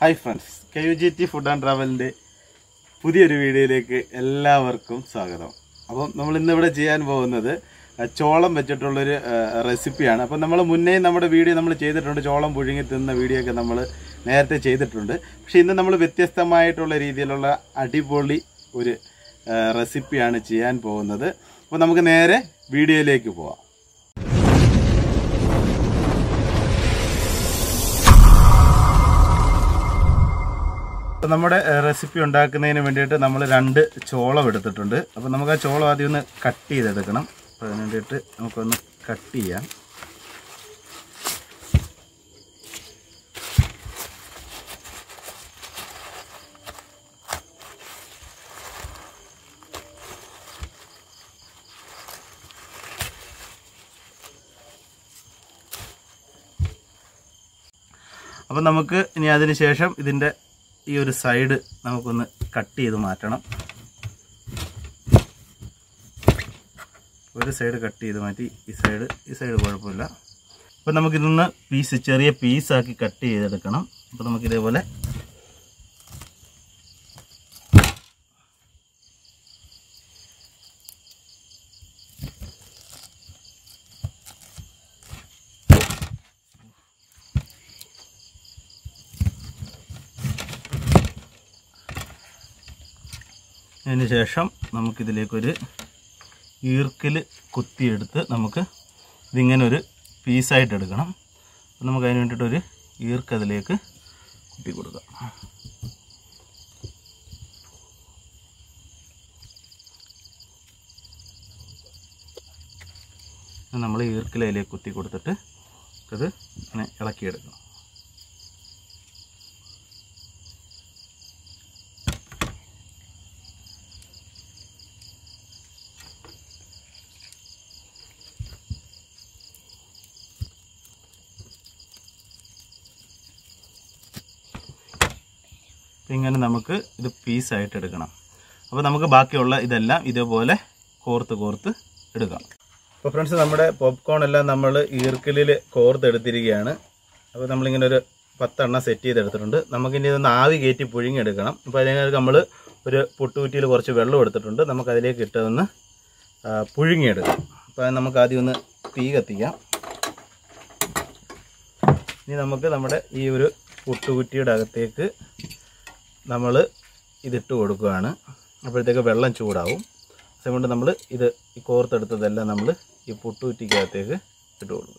Hi friends K U G T food and ട്രാവലിൻ്റെ പുതിയൊരു വീഡിയോയിലേക്ക് എല്ലാവർക്കും സ്വാഗതം അപ്പം നമ്മൾ ഇന്നിവിടെ ചെയ്യാൻ പോകുന്നത് അഹ്, ചോളം വെച്ചിട്ടുള്ളൊരു അഹ്, റെസിപ്പിയാണ് അപ്പം നമ്മൾ മുന്നേ നമ്മുടെ വീഡിയോ നമ്മൾ ചെയ്തിട്ടുണ്ട് ചോളം പുഴുങ്ങി തിന്ന വീഡിയോ ഒക്കെ നമ്മൾ നേരത്തെ ചെയ്തിട്ടുണ്ട് പക്ഷെ ഇന്ന് നമ്മൾ വ്യത്യസ്തമായിട്ടുള്ള രീതിയിലുള്ള അടിപൊളി ഒരു അഹ്, റെസിപ്പിയാണ് ചെയ്യാൻ പോകുന്നത് അപ്പോൾ നമുക്ക് നേരെ വീഡിയോയിലേക്ക് പോവാം അപ്പോൾ നമ്മുടെ ഏഹ്, റെസിപ്പി ഉണ്ടാക്കുന്നതിന് വേണ്ടിയിട്ട് നമ്മൾ രണ്ട് ചോളം എടുത്തിട്ടുണ്ട് അപ്പോൾ നമുക്ക് ആ ചോളം ആദ്യം ഒന്ന് കട്ട് ചെയ്തെടുക്കണം അപ്പോൾ അതിന് വേണ്ടിയിട്ട് നമുക്കൊന്ന് കട്ട് ചെയ്യാം അപ്പം നമുക്ക് ഇനി അതിന് ശേഷം ഇതിൻ്റെ ഈ ഒരു സൈഡ് നമുക്കൊന്ന് കട്ട് ചെയ്ത് മാറ്റണം ഒരു സൈഡ് കട്ട് ചെയ്ത് മാറ്റി ഈ സൈഡ് ഈ സൈഡ് കുഴപ്പമില്ല അപ്പം നമുക്കിതൊന്ന് പീസ് ചെറിയ പീസാക്കി കട്ട് ചെയ്തെടുക്കണം അപ്പോൾ നമുക്ക് ഇതേപോലെ അതിന് ശേഷം നമുക്കിതിലേക്കൊരു ഈർക്കിൽ കുത്തിയെടുത്ത് നമുക്ക് ഇതിങ്ങനെ ഒരു പീസായിട്ട് എടുക്കണം അപ്പം നമുക്ക് അതിന് വേണ്ടിയിട്ടൊരു ഈർക്ക് അതിലേക്ക് കുത്തി കൊടുക്കാം നമ്മൾ ഈർക്കിൽ അതിലേക്ക് കുത്തി കൊടുത്തിട്ട് ഇത് ഇങ്ങനെ ഇളക്കിയെടുക്കണം അപ്പം ഇങ്ങനെ നമുക്ക് ഇത് പീസായിട്ട് എടുക്കണം അപ്പോൾ നമുക്ക് ബാക്കിയുള്ള ഇതെല്ലാം ഇതേപോലെ കോർത്ത് കോർത്ത് എടുക്കാം അപ്പോൾ ഫ്രണ്ട്സ് നമ്മുടെ പോപ്കോൺ എല്ലാം നമ്മൾ ഈർക്കലിൽ കോർത്ത് എടുത്തിരിക്കുകയാണ് അപ്പോൾ നമ്മളിങ്ങനെ ഒരു പത്തെണ്ണം സെറ്റ് ചെയ്തെടുത്തിട്ടുണ്ട് നമുക്കിനി ഇതൊന്ന് ആവി കയറ്റി പുഴുങ്ങിയെടുക്കണം അപ്പോൾ അതിനകത്ത് നമ്മൾ ഒരു പുട്ടുകുറ്റിയിൽ കുറച്ച് വെള്ളം എടുത്തിട്ടുണ്ട് നമുക്ക് അതിലേക്ക് ഇട്ടതൊന്ന് ആ, പുഴുങ്ങിയെടുക്കാം അപ്പോൾ അത് നമുക്ക് ആദ്യം ഒന്ന് തീ കത്തിക്കാം ഇനി നമുക്ക് നമ്മുടെ ഈ ഒരു പുട്ടുകുറ്റിയുടെ അകത്തേക്ക് നമ്മൾ ഇതിട്ട് കൊടുക്കുകയാണ് അപ്പോഴത്തേക്ക് വെള്ളം ചൂടാവും അതുകൊണ്ട് നമ്മൾ ഇത് ഈ കോർത്തെടുത്തതെല്ലാം നമ്മൾ ഈ പുട്ടുകുറ്റിക്കകത്തേക്ക് ഇട്ട് കൊടുക്കും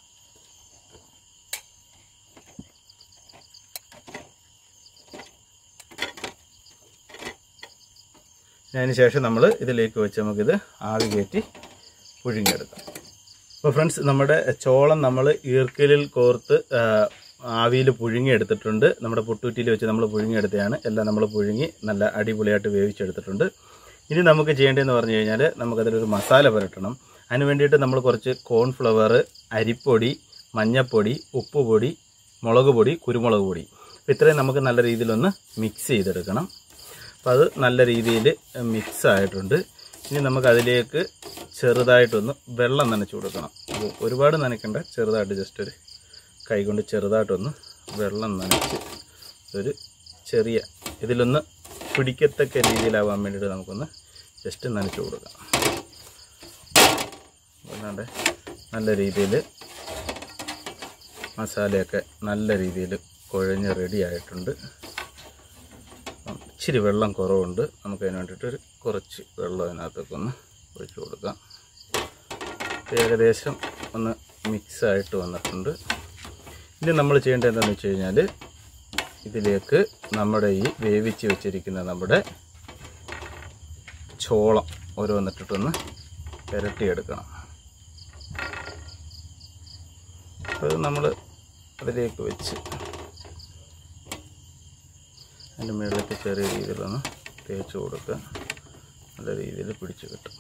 അതിന് ശേഷം നമ്മൾ ഇതിലേക്ക് വെച്ച് നമുക്കിത് ആവി കയറ്റി പുഴുങ്ങിയെടുക്കാം അപ്പോൾ ഫ്രണ്ട്സ് നമ്മുടെ ചോളം നമ്മൾ ഈർക്കലിൽ കോർത്ത് ആവിയിൽ പുഴുങ്ങിയെടുത്തിട്ടുണ്ട് നമ്മുടെ പുട്ടുറ്റിയിൽ വെച്ച് നമ്മൾ പുഴുങ്ങിയെടുത്തതാണ് എല്ലാം നമ്മൾ പുഴുങ്ങി നല്ല അടിപൊളിയായിട്ട് വേവിച്ചെടുത്തിട്ടുണ്ട് ഇനി നമുക്ക് ചെയ്യേണ്ടതെന്ന് പറഞ്ഞു കഴിഞ്ഞാൽ നമുക്കതിലൊരു മസാല പുരട്ടണം അതിന് വേണ്ടിയിട്ട് നമ്മൾ കുറച്ച് കോൺഫ്ലവർ അരിപ്പൊടി മഞ്ഞപ്പൊടി ഉപ്പുപൊടി മുളക് പൊടി കുരുമുളക് പൊടി അപ്പോൾ ഇത്രയും നമുക്ക് നല്ല രീതിയിലൊന്ന് മിക്സ് ചെയ്തെടുക്കണം അപ്പോൾ അത് നല്ല രീതിയിൽ മിക്സ് ആയിട്ടുണ്ട് ഇനി നമുക്ക് അതിലേക്ക് ചെറുതായിട്ടൊന്ന് വെള്ളം നനച്ച് കൊടുക്കണം അപ്പോൾ ഒരുപാട് നനയ്ക്കണ്ട ചെറുതായിട്ട് ജസ്റ്റ് ഒരു കൈ കൊണ്ട് ചെറുതായിട്ടൊന്ന് വെള്ളം നനച്ച് ഒരു ചെറിയ ഇതിലൊന്ന് പിടിക്കത്തക്ക രീതിയിലാവാൻ വേണ്ടിയിട്ട് നമുക്കൊന്ന് ജസ്റ്റ് നനച്ച് കൊടുക്കാം അല്ലാണ്ട് നല്ല രീതിയിൽ മസാലയൊക്കെ നല്ല രീതിയിൽ കുഴഞ്ഞ് റെഡി ആയിട്ടുണ്ട് അപ്പം ഇച്ചിരി വെള്ളം കുറവുണ്ട് നമുക്ക് അതിന് വേണ്ടിയിട്ട് ഒരു കുറച്ച് വെള്ളം അതിനകത്തൊക്കെ ഒന്ന് ഒഴിച്ചു കൊടുക്കാം ഇപ്പം ഏകദേശം ഒന്ന് മിക്സ് ആയിട്ട് വന്നിട്ടുണ്ട് ഇനി നമ്മൾ ചെയ്യേണ്ടത് എന്താണെന്ന് വെച്ച് കഴിഞ്ഞാൽ ഇതിലേക്ക് നമ്മുടെ ഈ വേവിച്ച് വെച്ചിരിക്കുന്ന നമ്മുടെ ചോളം ഓരോന്നിട്ടിട്ടൊന്ന് പുരട്ടിയെടുക്കണം അത് നമ്മൾ അതിലേക്ക് വെച്ച് അതിൻ്റെ മുകളിലേക്ക് ചെറിയ രീതിയിലൊന്ന് തേച്ച് കൊടുക്കുക നല്ല രീതിയിൽ പിടിച്ച് കിട്ടും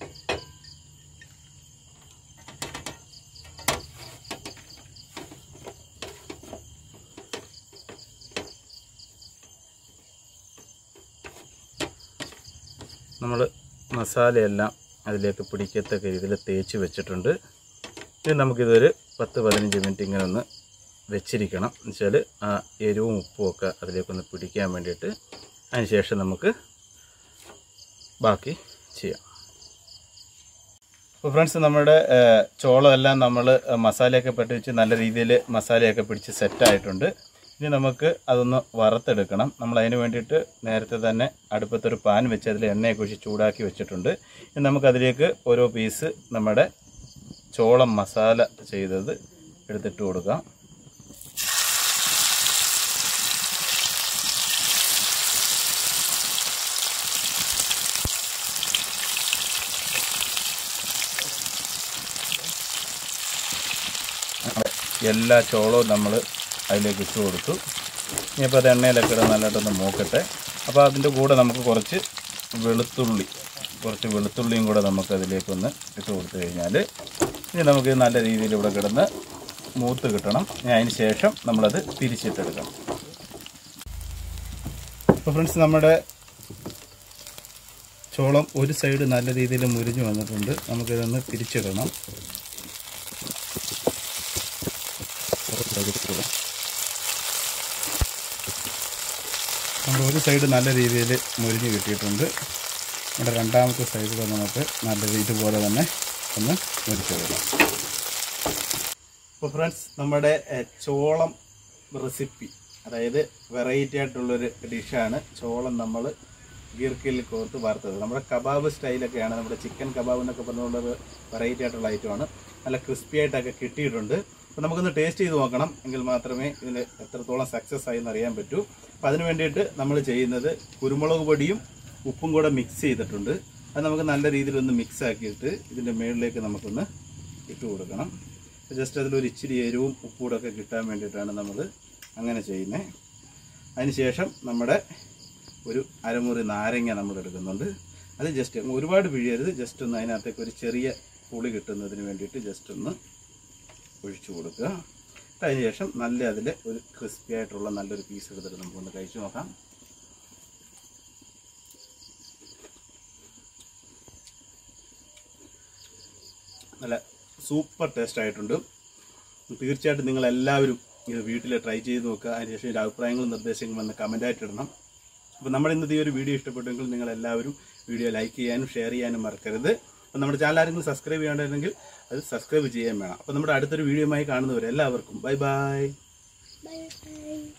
നമ്മൾ മസാലയെല്ലാം അതിലേക്ക് പിടിക്കത്തക്ക രീതിയിൽ തേച്ച് വെച്ചിട്ടുണ്ട് ഇനി നമുക്കിതൊരു പത്ത് പതിനഞ്ച് മിനിറ്റ് ഇങ്ങനെ ഒന്ന് വെച്ചിരിക്കണം എന്ന് വെച്ചാൽ ആ എരിവും ഉപ്പും ഒക്കെ അതിലേക്കൊന്ന് പിടിക്കാൻ വേണ്ടിയിട്ട് അതിന് ശേഷം നമുക്ക് ബാക്കി ചെയ്യാം അപ്പോൾ ഫ്രണ്ട്സ് നമ്മുടെ ഏഹ്, ചോളം എല്ലാം നമ്മൾ മസാലയൊക്കെ പറ്റിച്ച് നല്ല രീതിയിൽ മസാലയൊക്കെ പിടിച്ച് സെറ്റായിട്ടുണ്ട് ഇനി നമുക്ക് അതൊന്ന് വറുത്തെടുക്കണം നമ്മൾ അതിന് വേണ്ടിയിട്ട് നേരത്തെ തന്നെ അടുപ്പത്തൊരു പാൻ വെച്ച് അതിൽ എണ്ണയൊക്കെ ഒഴിച്ച് ചൂടാക്കി വെച്ചിട്ടുണ്ട് ഇനി നമുക്കതിലേക്ക് ഓരോ പീസ് നമ്മുടെ ചോളം മസാല ചെയ്തത് എടുത്തിട്ട് കൊടുക്കാം എല്ലാ ചോളവും നമ്മൾ അതിലേക്ക് ഇട്ട് കൊടുത്തു ഇനിയിപ്പോൾ അത് എണ്ണയിലൊക്കെ ഇടാൻ നല്ലതായിട്ടൊന്ന് മൂക്കട്ടെ അപ്പോൾ അതിൻ്റെ കൂടെ നമുക്ക് കുറച്ച് വെളുത്തുള്ളി കുറച്ച് വെളുത്തുള്ളിയും കൂടെ നമുക്ക് അതിലേക്കൊന്ന് ഇട്ട് കൊടുത്തു കഴിഞ്ഞാൽ ഇനി നമുക്ക് നല്ല രീതിയിൽ ഇവിടെ കിടന്ന് മൂത്ത് കിട്ടണം ഇനി അതിന് ശേഷം നമ്മളത് തിരിച്ചിട്ടെടുക്കണം അപ്പോൾ ഫ്രണ്ട്സ് നമ്മുടെ ചോളം ഒരു സൈഡ് നല്ല രീതിയിൽ മുരിഞ്ഞു വന്നിട്ടുണ്ട് നമുക്കിതൊന്ന് തിരിച്ചിടണം നമ്മുടെ ഒരു സൈഡ് നല്ല രീതിയിൽ മുരിഞ്ഞ് കിട്ടിയിട്ടുണ്ട് നമ്മുടെ രണ്ടാമത്തെ സൈഡിൽ നമുക്ക് നല്ല രീതി ഇതുപോലെ തന്നെ ഒന്ന് മുരിച്ച് വിടാം അപ്പോൾ ഫ്രണ്ട്സ് നമ്മുടെ എഹ്, ചോളം റെസിപ്പി അതായത് വെറൈറ്റി ആയിട്ടുള്ളൊരു ഡിഷാണ് ചോളം നമ്മൾ ഗീർക്കിൽ കോർത്ത് വറുത്തത് നമ്മുടെ കബാബ് സ്റ്റൈലൊക്കെയാണ് നമ്മുടെ ചിക്കൻ കബാബ് എന്നൊക്കെ പറഞ്ഞുള്ളൊരു വെറൈറ്റി ആയിട്ടുള്ള ഐറ്റമാണ് നല്ല ക്രിസ്പി ആയിട്ടൊക്കെ കിട്ടിയിട്ടുണ്ട് അപ്പോൾ നമുക്കൊന്ന് ടേസ്റ്റ് ചെയ്ത് നോക്കണം എങ്കിൽ മാത്രമേ ഇതിന് എത്രത്തോളം സക്സസ് ആയി എന്ന് അറിയാൻ പറ്റൂ അപ്പോൾ അതിന് വേണ്ടിയിട്ട് നമ്മൾ ചെയ്യുന്നത് കുരുമുളക് പൊടിയും ഉപ്പും കൂടെ മിക്സ് ചെയ്തിട്ടുണ്ട് അത് നമുക്ക് നല്ല രീതിയിൽ ഒന്ന് മിക്സ് ആക്കിയിട്ട് ഇതിൻ്റെ മുകളിലേക്ക് നമുക്കൊന്ന് ഇട്ട് കൊടുക്കണം ജസ്റ്റ് അതിലൊരു ഇച്ചിരി എരിവും ഉപ്പും കൂടെ ഒക്കെ കിട്ടാൻ വേണ്ടിയിട്ടാണ് നമ്മൾ അങ്ങനെ ചെയ്യുന്നത് അതിനുശേഷം നമ്മുടെ ഒരു അരമുറി നാരങ്ങ നമ്മൾ എടുക്കുന്നുണ്ട് അത് ജസ്റ്റ് ഒരുപാട് പിഴിയരുത് ജസ്റ്റ് ഒന്ന് അതിനകത്തേക്ക് ഒരു ചെറിയ പുളി കിട്ടുന്നതിന് വേണ്ടിയിട്ട് ജസ്റ്റ് ഒന്ന് ഒഴിച്ചു കൊടുക്കുക അതിനുശേഷം നല്ല അതിൽ ഒരു ക്രിസ്പി ആയിട്ടുള്ള നല്ലൊരു പീസ് എടുത്തിട്ട് നമുക്കൊന്ന് കഴിച്ചു നോക്കാം നല്ല സൂപ്പർ ടേസ്റ്റ് ആയിട്ടുണ്ട് തീർച്ചയായിട്ടും നിങ്ങൾ എല്ലാവരും ഇത് വീട്ടിൽ ട്രൈ ചെയ്ത് നോക്കുക അതിനുശേഷം ഇതിൻ്റെ അഭിപ്രായങ്ങളും നിർദ്ദേശങ്ങളും വന്ന് കമൻറ്റായിട്ട് ഇടണം അപ്പോൾ നമ്മുടെ ഇന്നത്തെ ഈ ഒരു വീഡിയോ ഇഷ്ടപ്പെട്ടെങ്കിൽ നിങ്ങൾ എല്ലാവരും വീഡിയോ ലൈക്ക് ചെയ്യാനും ഷെയർ ചെയ്യാനും മറക്കരുത് അപ്പോൾ നമ്മുടെ ചാനൽ ആരെങ്കിലും സബ്സ്ക്രൈബ് ചെയ്യേണ്ടതെങ്കിൽ അത് സബ്സ്ക്രൈബ് ചെയ്യാൻ വേണം അപ്പോൾ നമ്മുടെ അടുത്തൊരു വീഡിയോയുമായി കാണുന്നവരെ എല്ലാവർക്കും ബൈ ബൈ Bye bye.